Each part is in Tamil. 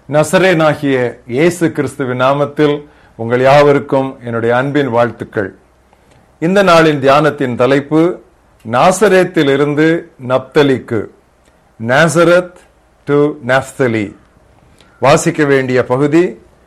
நசரேனாகிய இயேசு கிறிஸ்துவின் நாமத்தில் உங்கள் யாவருக்கும் என்னுடைய அன்பின் வாழ்த்துக்கள் இந்த நாளின் தியானத்தின் தலைப்பு நாசரேத்தில் இருந்து நப்தலிக்கு நாசரத் டு நப்தலி வாசிக்க வேண்டிய பகுதி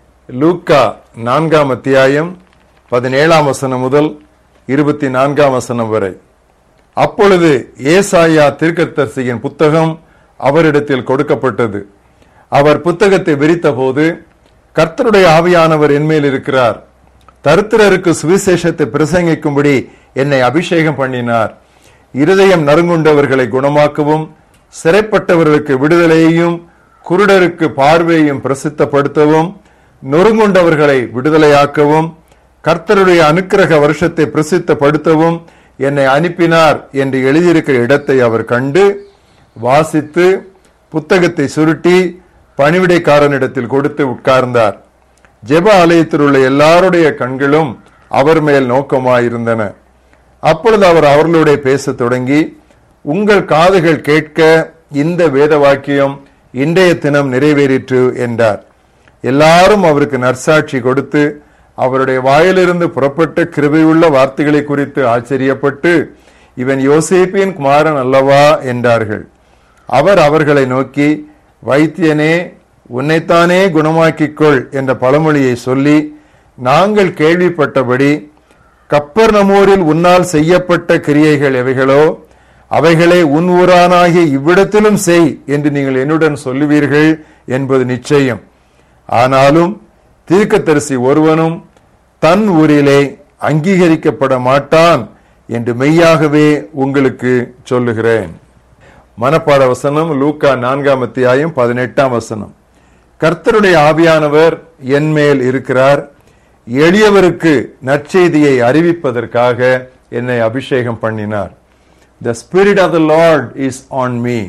லூக்கா நான்காம் அத்தியாயம் பதினேழாம் வசனம் முதல் இருபத்தி நான்காம் வசனம் வரை அப்பொழுது ஏசாயா தீர்க்கதரிசியின் புத்தகம் அவரிடத்தில் கொடுக்கப்பட்டது அவர் புத்தகத்தை விரித்தபோது கர்த்தருடைய ஆவியானவர் என்மேல் இருக்கிறார் தருத்திரருக்கு சுவிசேஷத்தை பிரசங்கிக்கும்படி என்னை அபிஷேகம் பண்ணினார் இருதயம் நறுங்குண்டவர்களை குணமாக்கவும் சிறைப்பட்டவர்களுக்கு விடுதலையையும் குருடருக்கு பார்வையையும் பிரசித்தப்படுத்தவும் நொறுங்குண்டவர்களை விடுதலையாக்கவும் கர்த்தருடைய அனுக்கிரக வருஷத்தை பிரசித்தப்படுத்தவும் என்னை அனுப்பினார் என்று எழுதியிருக்கிற இடத்தை அவர் கண்டு வாசித்து புத்தகத்தை சுருட்டி பணிவிடைக்காரனிடத்தில் கொடுத்து உட்கார்ந்தார் ஜெப ஆலயத்தில் உள்ள எல்லாருடைய கண்களும் அவர் மேல் நோக்கமாயிருந்தன அப்பொழுது அவர் அவர்களோட பேசத் தொடங்கி உங்கள் காதுகள் கேட்க இந்த வேத வாக்கியம் இன்றைய தினம் நிறைவேறிற்று என்றார் எல்லாரும் அவருக்கு நற்சாட்சி கொடுத்து அவருடைய வாயிலிருந்து புறப்பட்ட கிருபையுள்ள வார்த்தைகளை குறித்து ஆச்சரியப்பட்டு இவன் யோசேப்பின் குமாரன் அல்லவா என்றார்கள் அவர் அவர்களை நோக்கி வைத்தியனே உன்னைத்தானே குணமாக்கிக்கொள் என்ற பழமொழியை சொல்லி நாங்கள் கேள்விப்பட்டபடி கப்பர் நமூரில் உன்னால் செய்யப்பட்ட கிரியைகள் எவைகளோ அவைகளை உன் ஊரானாகிய இவ்விடத்திலும் செய் என்று நீங்கள் என்னுடன் சொல்லுவீர்கள் என்பது நிச்சயம் ஆனாலும் தீர்க்கதரிசி ஒருவனும் தன் ஊரிலே அங்கீகரிக்கப்பட மாட்டான் என்று மெய்யாகவே உங்களுக்கு சொல்லுகிறேன் மனப்பாட வசனம் லூக்கா நான்காம் அத்தியாயம் பதினெட்டாம் வசனம் கர்த்தருடைய ஆவியானவர் என் மேல் இருக்கிறார் எளியவருக்கு நற்செய்தியை அறிவிப்பதற்காக என்னை அபிஷேகம் பண்ணினார் the spirit of the Lord is on me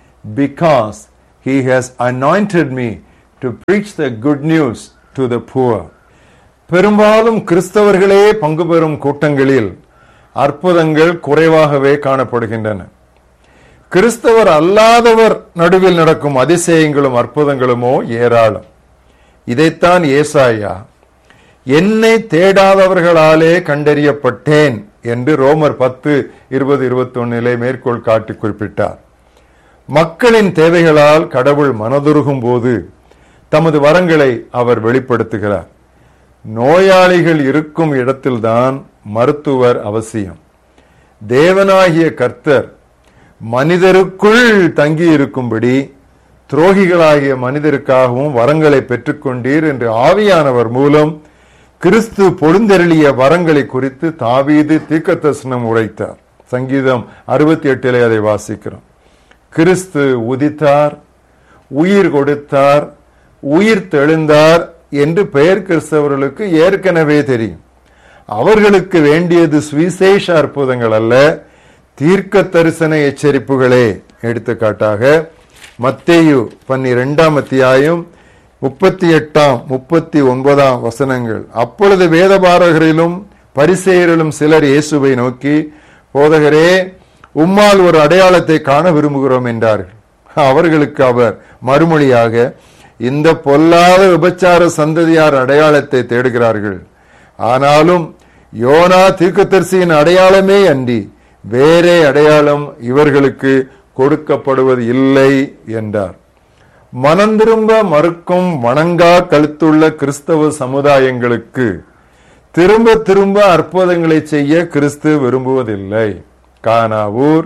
because he has anointed me to preach the good news to the poor பெரும்பாலும் கிறிஸ்தவர்களே பங்கு பெறும் கூட்டங்களில் அற்புதங்கள் குறைவாகவே காணப்படுகின்றன கிறிஸ்தவர் அல்லாதவர் நடுவில் நடக்கும் அதிசயங்களும் அற்புதங்களுமோ ஏராளம் இதைத்தான் ஏசாயா என்னை தேடாதவர்களாலே கண்டறியப்பட்டேன் என்று ரோமர் பத்து இருபது இருபத்தி ஒன்னிலே மேற்கோள் காட்டி குறிப்பிட்டார் மக்களின் தேவைகளால் கடவுள் மனதுருகும் போது தமது வரங்களை அவர் வெளிப்படுத்துகிறார் நோயாளிகள் இருக்கும் இடத்தில்தான் மருத்துவர் அவசியம் தேவனாகிய கர்த்தர் மனிதருக்குள் தங்கி இருக்கும்படி துரோகிகளாகிய மனிதருக்காகவும் வரங்களை பெற்றுக்கொண்டீர் என்று ஆவியானவர் மூலம் கிறிஸ்து பொழுந்தெருளிய வரங்களை குறித்து தாவீது தீர்க்கதர்சனம் உரைத்தார் சங்கீதம் அறுபத்தி எட்டிலே அதை வாசிக்கிறோம் கிறிஸ்து உதித்தார் உயிர் கொடுத்தார் உயிர் தெழுந்தார் என்று பெயர் கிறிஸ்தவர்களுக்கு ஏற்கனவே தெரியும் அவர்களுக்கு வேண்டியது சுவிசேஷ அற்புதங்கள் அல்ல தீர்க்க தரிசன எச்சரிப்புகளே எடுத்துக்காட்டாக மத்தேயு பன்னிரெண்டாம் அத்தியாயம் முப்பத்தி எட்டாம் முப்பத்தி ஒன்பதாம் வசனங்கள் அப்பொழுது வேதபாரகரிலும் பரிசெயரிலும் சிலர் இயேசுவை நோக்கி போதகரே உம்மால் ஒரு அடையாளத்தை காண விரும்புகிறோம் என்றார்கள் அவர்களுக்கு அவர் மறுமொழியாக இந்த பொல்லாத விபச்சார சந்ததியார் அடையாளத்தை தேடுகிறார்கள் ஆனாலும் யோனா தீர்க்கதரிசியின் அடையாளமே அன்றி வேறே அடையாளம் இவர்களுக்கு கொடுக்கப்படுவது இல்லை என்றார் மனம் திரும்ப மறுக்கும் வணங்கா கழுத்துள்ள கிறிஸ்தவ சமுதாயங்களுக்கு திரும்ப திரும்ப அற்புதங்களை செய்ய கிறிஸ்து விரும்புவதில்லை கானாவூர்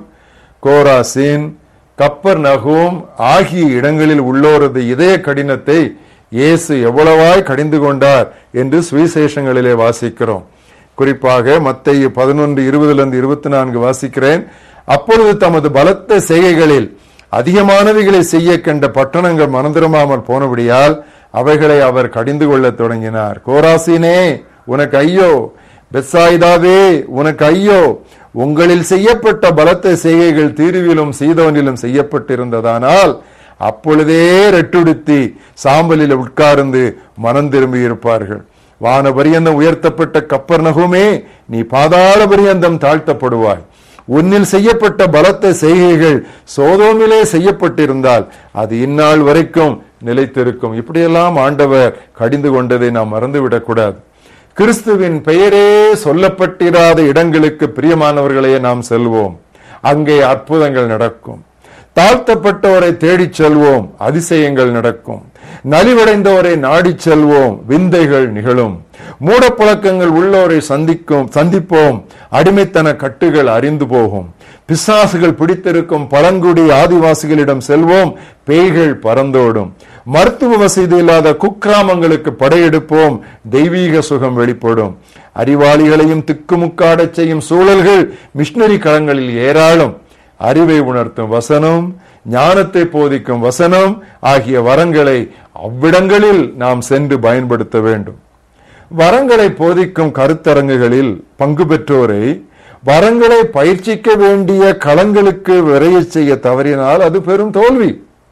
கோராசின் கப்பர் நகோம் ஆகிய இடங்களில் உள்ளோரது இதய கடினத்தை இயேசு எவ்வளவாய் கடிந்து கொண்டார் என்று சுவிசேஷங்களிலே வாசிக்கிறோம் குறிப்பாக மத்திய பதினொன்று இருபதுல இருந்து இருபத்தி நான்கு வாசிக்கிறேன் அப்பொழுது தமது பலத்த செய்கைகளில் அதிகமானவைகளை செய்ய கண்ட பட்டணங்கள் மனந்திரமாமல் போனபடியால் அவைகளை அவர் கடிந்து கொள்ள தொடங்கினார் கோராசினே உனக்கு ஐயோ பெசாய்தாவே உனக்கு ஐயோ உங்களில் செய்யப்பட்ட பலத்த செய்கைகள் தீர்விலும் சீதோனிலும் செய்யப்பட்டிருந்ததானால் அப்பொழுதே ரெட்டுடுத்தி சாம்பலில் உட்கார்ந்து மனம் திரும்பி இருப்பார்கள் வான பரியந்தம் உயர்த்தப்பட்ட கப்பர் நகுமே நீ பாதாள பரியந்தம் தாழ்த்தப்படுவாய் உன்னில் செய்யப்பட்ட பலத்த செய்கைகள் சோதோமிலே செய்யப்பட்டிருந்தால் அது இந்நாள் வரைக்கும் நிலைத்திருக்கும் இப்படியெல்லாம் ஆண்டவர் கடிந்து கொண்டதை நாம் மறந்துவிடக் கூடாது கிறிஸ்துவின் பெயரே சொல்லப்பட்டிராத இடங்களுக்கு பிரியமானவர்களே நாம் செல்வோம் அங்கே அற்புதங்கள் நடக்கும் தாழ்த்தப்பட்டவரை தேடிச் செல்வோம் அதிசயங்கள் நடக்கும் நலிவடைந்தவரை நாடிச் செல்வோம் விந்தைகள் நிகழும் மூடப்பழக்கங்கள் உள்ளோரை சந்திக்கும் சந்திப்போம் அடிமைத்தன கட்டுகள் அறிந்து போகும் பிசாசுகள் பிடித்திருக்கும் பழங்குடி ஆதிவாசிகளிடம் செல்வோம் பேய்கள் பறந்தோடும் மருத்துவ வசதி இல்லாத குக்கிராமங்களுக்கு படையெடுப்போம் தெய்வீக சுகம் வெளிப்படும் அறிவாளிகளையும் திக்குமுக்காடச் செய்யும் சூழல்கள் மிஷினரி களங்களில் ஏராளம் அறிவை உணர்த்தும் வசனம் ஞானத்தை போதிக்கும் வசனம் ஆகிய வரங்களை அவ்விடங்களில் நாம் சென்று பயன்படுத்த வேண்டும் வரங்களை போதிக்கும் கருத்தரங்குகளில் பங்கு பெற்றோரை வரங்களை பயிற்சிக்க வேண்டிய களங்களுக்கு விரைய செய்ய தவறினால் அது பெரும் தோல்வி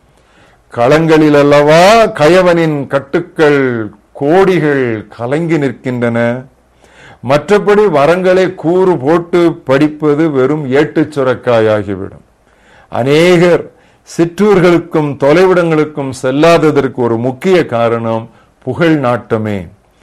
களங்களில் அல்லவா கயவனின் கட்டுக்கள் கோடிகள் கலங்கி நிற்கின்றன மற்றபடி வரங்களை கூறு போட்டு படிப்பது வெறும் ஏட்டுச் சுரக்காயாகிவிடும் அநேகர் சிற்றூர்களுக்கும் தொலைவிடங்களுக்கும் செல்லாததற்கு ஒரு முக்கிய காரணம் புகழ் நாட்டமே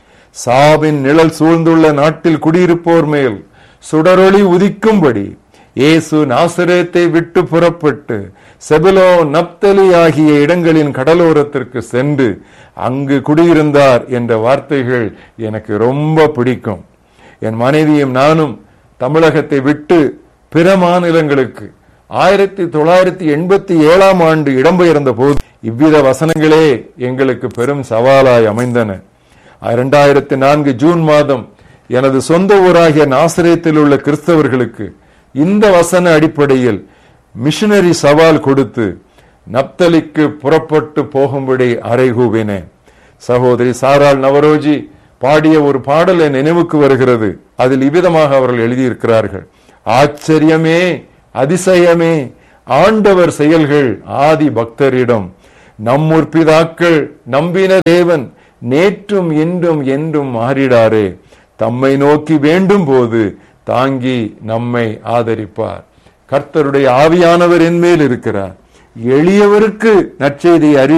சாவின் நிழல் சூழ்ந்துள்ள நாட்டில் குடியிருப்போர் மேல் சுடரொளி உதிக்கும்படி இயேசு நாசரேத்தை விட்டு புறப்பட்டு செபுலோ நப்தலி ஆகிய இடங்களின் கடலோரத்திற்கு சென்று அங்கு குடியிருந்தார் என்ற வார்த்தைகள் எனக்கு ரொம்ப பிடிக்கும் என் மனைவியும் நானும் தமிழகத்தை விட்டு பிற மாநிலங்களுக்கு ஆயிரத்தி தொள்ளாயிரத்தி எண்பத்தி ஏழாம் ஆண்டு இடம்பெயர்ந்த போது இவ்வித வசனங்களே எங்களுக்கு பெரும் சவாலாய் அமைந்தன இரண்டாயிரத்தி நான்கு ஜூன் மாதம் எனது சொந்த ஊராகிய நாசிரியத்தில் உள்ள கிறிஸ்தவர்களுக்கு இந்த வசன அடிப்படையில் மிஷனரி சவால் கொடுத்து நப்தலிக்கு புறப்பட்டு போகும்படி அறைகூவினேன் சகோதரி சாராள் நவரோஜி பாடிய ஒரு பாடல் என் நினைவுக்கு வருகிறது அதில் இவ்விதமாக அவர்கள் எழுதியிருக்கிறார்கள் ஆச்சரியமே அதிசயமே ஆண்டவர் செயல்கள் ஆதி பக்தரிடம் நம்முற் பிதாக்கள் நம்பின தேவன் நேற்றும் இன்றும் என்றும் மாறிடாரே தம்மை நோக்கி வேண்டும் போது தாங்கி நம்மை ஆதரிப்பார் கர்த்தருடைய ஆவியானவர் என் மேல் இருக்கிறார் எளியவருக்கு நற்செய்தி அறி